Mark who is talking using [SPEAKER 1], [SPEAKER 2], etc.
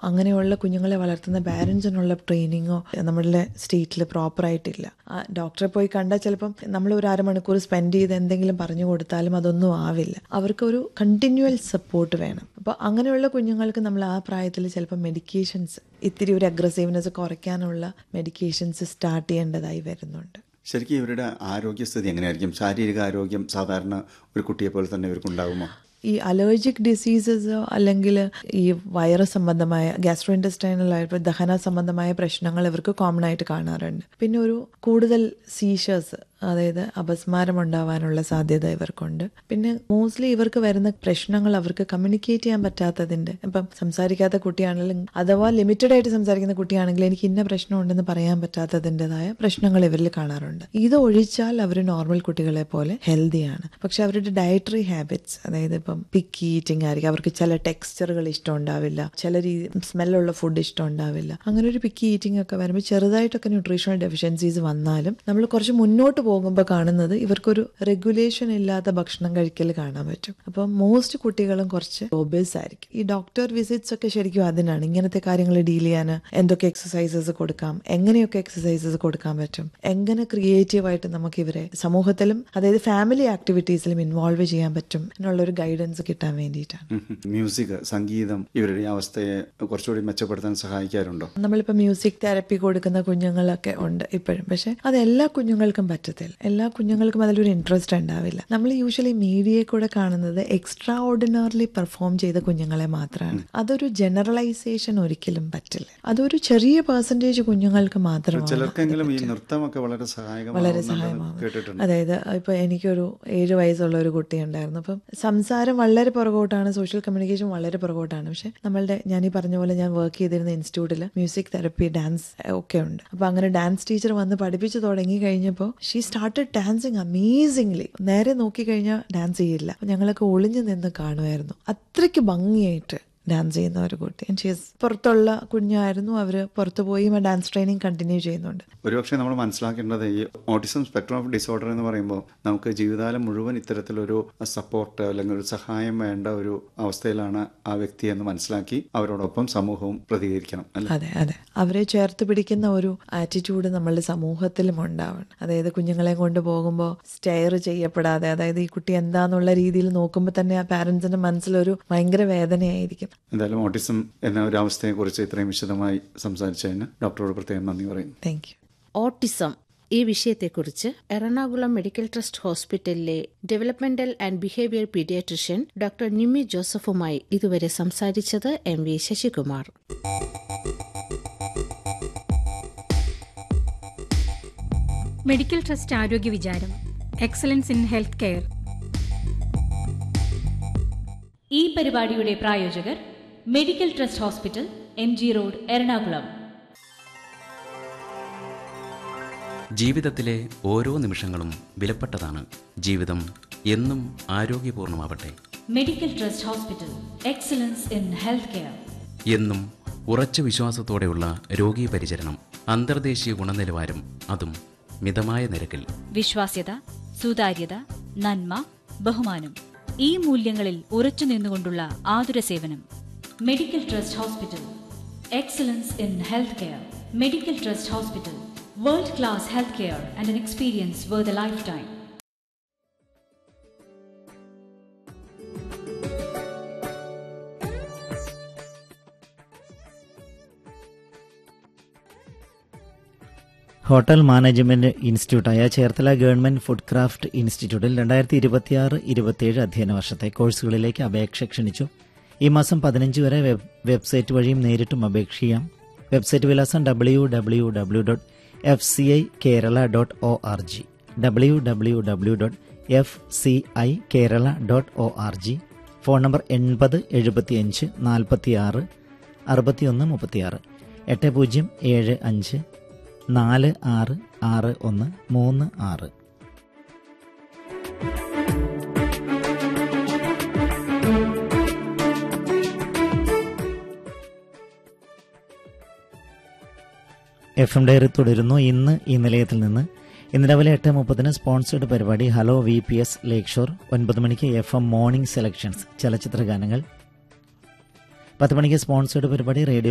[SPEAKER 1] അങ്ങനെയുള്ള കുഞ്ഞുങ്ങളെ വളർത്തുന്ന പാരൻസിനുള്ള ട്രെയിനിങ്ങോ നമ്മളുടെ സ്റ്റേറ്റിൽ പ്രോപ്പറായിട്ടില്ല ആ ഡോക്ടറെ പോയി കണ്ടാൽ ചിലപ്പം നമ്മൾ ഒരു അരമണിക്കൂർ സ്പെൻഡ് ചെയ്ത് എന്തെങ്കിലും പറഞ്ഞു കൊടുത്താലും അതൊന്നും ആവില്ല അവർക്ക് ഒരു കണ്ടിന്യൂവൽ സപ്പോർട്ട് വേണം അപ്പോൾ അങ്ങനെയുള്ള കുഞ്ഞുങ്ങൾക്ക് നമ്മൾ ആ പ്രായത്തിൽ ചിലപ്പോൾ മെഡിക്കേഷൻസ് ഇത്തിരി ഒരു അഗ്രസീവ്നെസ് കുറയ്ക്കാനുള്ള മെഡിക്കേഷൻസ് സ്റ്റാർട്ട് ചെയ്യേണ്ടതായി വരുന്നുണ്ട്
[SPEAKER 2] ശരിക്കും ഇവരുടെ ആരോഗ്യസ്ഥിതി എങ്ങനെയായിരിക്കും ശാരീരിക ആരോഗ്യം സാധാരണ ഒരു കുട്ടിയെ പോലെ തന്നെ ഇവർക്കുണ്ടാകുമോ
[SPEAKER 1] ഈ അലർജിക് ഡിസീസസ് അല്ലെങ്കിൽ ഈ വൈറസ് സംബന്ധമായ ഗ്യാസ്ട്രോ ഇൻറ്റസ്റ്റൈനൽ ആയിട്ട് ദഹന സംബന്ധമായ പ്രശ്നങ്ങൾ ഇവർക്ക് കോമൺ ആയിട്ട് കാണാറുണ്ട് പിന്നെ ഒരു കൂടുതൽ സീഷേഴ്സ് അതായത് അപസ്മാരം ഉണ്ടാവാനുള്ള സാധ്യത ഇവർക്കുണ്ട് പിന്നെ മോസ്റ്റ്ലി ഇവർക്ക് വരുന്ന പ്രശ്നങ്ങൾ അവർക്ക് കമ്മ്യൂണിക്കേറ്റ് ചെയ്യാൻ പറ്റാത്തതിൻ്റെ ഇപ്പം സംസാരിക്കാത്ത കുട്ടിയാണെങ്കിലും അഥവാ ലിമിറ്റഡ് ആയിട്ട് സംസാരിക്കുന്ന കുട്ടിയാണെങ്കിൽ എനിക്ക് ഇന്ന പ്രശ്നം ഉണ്ടെന്ന് പറയാൻ പറ്റാത്തതിൻ്റെതായ പ്രശ്നങ്ങൾ ഇവരിൽ കാണാറുണ്ട് ഇത് ഒഴിച്ചാൽ അവർ നോർമൽ കുട്ടികളെ പോലെ ഹെൽത്തിയാണ് പക്ഷെ അവരുടെ ഡയറ്ററി ഹാബിറ്റ്സ് അതായത് ഇപ്പം പിക്കി ഈറ്റിംഗ് ആയിരിക്കും അവർക്ക് ചില ടെക്സ്ചറുകൾ ഇഷ്ടം ഉണ്ടാവില്ല ചില രീതി സ്മെല്ലുള്ള ഫുഡ് ഇഷ്ടം ഉണ്ടാവില്ല അങ്ങനെ ഒരു പിക്കി ഈറ്റിംഗ് ഒക്കെ വരുമ്പോൾ ചെറുതായിട്ടൊക്കെ ന്യൂട്രീഷണൽ ഡെഫിഷ്യൻസീസ് വന്നാലും നമ്മൾ കുറച്ച് മുന്നോട്ട് പോകുമ്പോൾ കാണുന്നത് ഇവർക്കൊരു റെഗുലേഷൻ ഇല്ലാത്ത ഭക്ഷണം കഴിക്കൽ കാണാൻ പറ്റും അപ്പം മോസ്റ്റ് കുട്ടികളും കുറച്ച് ഒബേസ് ആയിരിക്കും ഈ ഡോക്ടർ വിസിറ്റ്സ് ഒക്കെ ശരിക്കും അതിനാണ് ഇങ്ങനത്തെ കാര്യങ്ങൾ ഡീൽ ചെയ്യാൻ എന്തൊക്കെ എക്സസൈസസ് കൊടുക്കാം എങ്ങനെയൊക്കെ എക്സസൈസസ് കൊടുക്കാൻ പറ്റും എങ്ങനെ ക്രിയേറ്റീവ് ആയിട്ട് നമുക്ക് ഇവരെ സമൂഹത്തിലും അതായത് ഫാമിലി ആക്ടിവിറ്റീസിലും ഇൻവോൾവ് ചെയ്യാൻ പറ്റും എന്നുള്ളൊരു ഗൈഡൻസ് കിട്ടാൻ വേണ്ടിയിട്ടാണ്
[SPEAKER 2] മ്യൂസിക് സംഗീതം ഇവരുടെ ഈ അവസ്ഥയെ കുറച്ചുകൂടി മെച്ചപ്പെടുത്താൻ സഹായിക്കാറുണ്ടോ
[SPEAKER 1] നമ്മളിപ്പോൾ മ്യൂസിക് തെറപ്പി കൊടുക്കുന്ന കുഞ്ഞുങ്ങളൊക്കെ ഉണ്ട് ഇപ്പോഴും പക്ഷെ അത് എല്ലാ കുഞ്ഞുങ്ങൾക്കും പറ്റത്തില്ല എല്ലാ കുഞ്ഞുങ്ങൾക്കും അതിലൊരു ഇൻട്രസ്റ്റ് ഉണ്ടാവില്ല നമ്മൾ യൂഷ്വലി മീഡിയയിൽ കൂടെ കാണുന്നത് എക്സ്ട്രാ ഓർഡിനറിലി പെർഫോം ചെയ്ത കുഞ്ഞുങ്ങളെ മാത്രമാണ് അതൊരു ജനറലൈസേഷൻ ഒരിക്കലും പറ്റില്ല അതൊരു ചെറിയ പെർസെൻറ്റേജ് കുഞ്ഞുങ്ങൾക്ക് മാത്രമാണ്
[SPEAKER 2] ചിലർക്കെങ്കിലും ഈ നൃത്തമൊക്കെ വളരെ സഹായകമാകുമെന്ന് കേട്ടിട്ടുണ്ട്
[SPEAKER 1] അതായത് ഇപ്പൊ എനിക്കൊരു ഏഴ് വയസ്സുള്ള ഒരു കുട്ടി ഉണ്ടായിരുന്നു അപ്പം സംസാരം വളരെ പുറകോട്ടാണ് സോഷ്യൽ കമ്മ്യൂണിക്കേഷൻ വളരെ പുറകോട്ടാണ് പക്ഷെ നമ്മളുടെ ഞാൻ ഈ പറഞ്ഞ പോലെ ഞാൻ വർക്ക് ചെയ്തിരുന്ന ഇൻസ്റ്റിറ്റ്യൂട്ടിൽ മ്യൂസിക് തെറപ്പി ഡാൻസ് ഒക്കെ ഉണ്ട് അപ്പൊ അങ്ങനെ ഡാൻസ് ടീച്ചർ വന്ന് പഠിപ്പിച്ചു തുടങ്ങി കഴിഞ്ഞപ്പോൾ ഷീ സ്റ്റാർട്ടഡ് ഡാൻസിങ് അമേസിംഗ്ലി നേരെ നോക്കി കഴിഞ്ഞാൽ ഡാൻസ് ചെയ്യില്ല അപ്പൊ ഞങ്ങളൊക്കെ ഒളിഞ്ഞു നിന്ന് കാണുമായിരുന്നു അത്രയ്ക്ക് ഭംഗിയായിട്ട് ഡാൻസ് ചെയ്യുന്ന ഒരു കുട്ടി ഷീസ് പുറത്തുള്ള കുഞ്ഞായിരുന്നു അവര് പുറത്തു പോയി ഡാൻസ് ട്രെയിനിങ് കണ്ടിന്യൂ ചെയ്യുന്നുണ്ട്
[SPEAKER 2] ഒരുപക്ഷെ നമ്മൾ മനസ്സിലാക്കേണ്ടത് ഈ ഓട്ടിസം സ്പെക്ട്രം ഓഫ് ഡിസോർഡർ എന്ന് പറയുമ്പോൾ നമുക്ക് ജീവിതകാലം മുഴുവൻ ഇത്തരത്തിലൊരു സപ്പോർട്ട് അല്ലെങ്കിൽ ഒരു സഹായം വേണ്ട ഒരു അവസ്ഥയിലാണ് ആ വ്യക്തി എന്ന് മനസ്സിലാക്കി അവരോടൊപ്പം സമൂഹവും പ്രതികരിക്കണം അല്ലെ
[SPEAKER 1] അതെ അതെ അവരെ ചേർത്ത് പിടിക്കുന്ന ഒരു ആറ്റിറ്റ്യൂഡ് നമ്മളുടെ സമൂഹത്തിലും ഉണ്ടാവണം അതായത് കുഞ്ഞുങ്ങളെ കൊണ്ട് പോകുമ്പോൾ സ്റ്റെയർ ചെയ്യപ്പെടാതെ അതായത് ഈ കുട്ടി എന്താന്നുള്ള രീതിയിൽ നോക്കുമ്പോൾ തന്നെ ആ പാരന്റ്സിന്റെ മനസ്സിലൊരു ഭയങ്കര വേദനയായിരിക്കും
[SPEAKER 2] എന്തായാലും ഓട്ടിസം എന്ന ഒരു അവസ്ഥയെക്കുറിച്ച് ഇത്രയും വിശദമായി സംസാരിച്ചതിന് ഡോക്ടറോട് പ്രത്യേകം നന്ദി പറയുന്നു
[SPEAKER 1] താങ്ക് യു
[SPEAKER 3] ഓട്ടിസം ഈ വിഷയത്തെക്കുറിച്ച് എറണാകുളം മെഡിക്കൽ ട്രസ്റ്റ് ഹോസ്പിറ്റലിലെ developmental and behaviour paediatrician doctor Nimmi ജോസഫുമായി ഇതുവരെ സംസാരിച്ചത് M V Sasikumar
[SPEAKER 4] medical trust ആരോഗ്യ വിചാരം എക്സലൻസ് ഇൻ ഹെൽത്ത് കെയർ
[SPEAKER 5] ഈ പരിപാടിയുടെ പ്രായോജകർ medical trust hospital M G road Ernakulam
[SPEAKER 6] ജീവിതത്തിലെ ഓരോ നിമിഷങ്ങളും വിലപ്പെട്ടതാണ് ജീവിതം എന്നും ആരോഗ്യപൂർണമാവട്ടെ
[SPEAKER 5] medical trust hospital excellence in health care
[SPEAKER 6] എന്നും ഉറച്ച വിശ്വാസത്തോടെയുള്ള രോഗീ പരിചരണം അന്തർദേശീയ ഗുണനിലവാരം അതും മിതമായ നിരക്കിൽ
[SPEAKER 5] വിശ്വാസ്യത സുതാര്യത നന്മ ബഹുമാനം ഈ മൂല്യങ്ങളിൽ ഉറച്ചു നിന്നുകൊണ്ടുള്ള ആതുര സേവനം medical trust hospital excellence in health care medical trust hospital world class health care and an experience where the lifetime
[SPEAKER 7] hotel management ഇൻസ്റ്റിറ്റ്യൂട്ടായ ചേർത്തല ഗവൺമെന്റ് ഫുഡ് ക്രാഫ്റ്റ് ഇൻസ്റ്റിറ്റ്യൂട്ടിൽ രണ്ടായിരത്തി ഇരുപത്തിയാറ് ഇരുപത്തിയേഴ് അധ്യയന വർഷത്തെ കോഴ്സുകളിലേക്ക് അപേക്ഷ ക്ഷണിച്ചു ഈ മാസം പതിനഞ്ച് വരെ വെബ് വെബ്സൈറ്റ് വഴിയും നേരിട്ടും അപേക്ഷിക്കാം വെബ്സൈറ്റ് വിലാസം W W W dot F C I Kerala dot O R G W W W dot F C I Kerala dot O R G phone number എൺപത് എഴുപത്തിയഞ്ച് നാൽപ്പത്തിയാറ് അറുപത്തിയൊന്ന് മുപ്പത്തിയാറ് എട്ട് പൂജ്യം ഏഴ് അഞ്ച് നാല് ആറ് ആറ് ഒന്ന് മൂന്ന് ആറ് എഫ് എം ഡയറി തുടരുന്നു ഇന്ന് ഈ നിലയത്തിൽ നിന്ന് ഇന്ന് രാവിലെ എട്ട് മുപ്പതിന് സ്പോൺസേഡ് പരിപാടി hello V P S lake shore ഒൻപത് മണിക്ക് എഫ് എം മോർണിംഗ് സെലക്ഷൻസ് ചലച്ചിത്ര ഗാനങ്ങൾ പത്ത് മണിക്ക് സ്പോൺസേഡ് പരിപാടി റേഡിയോ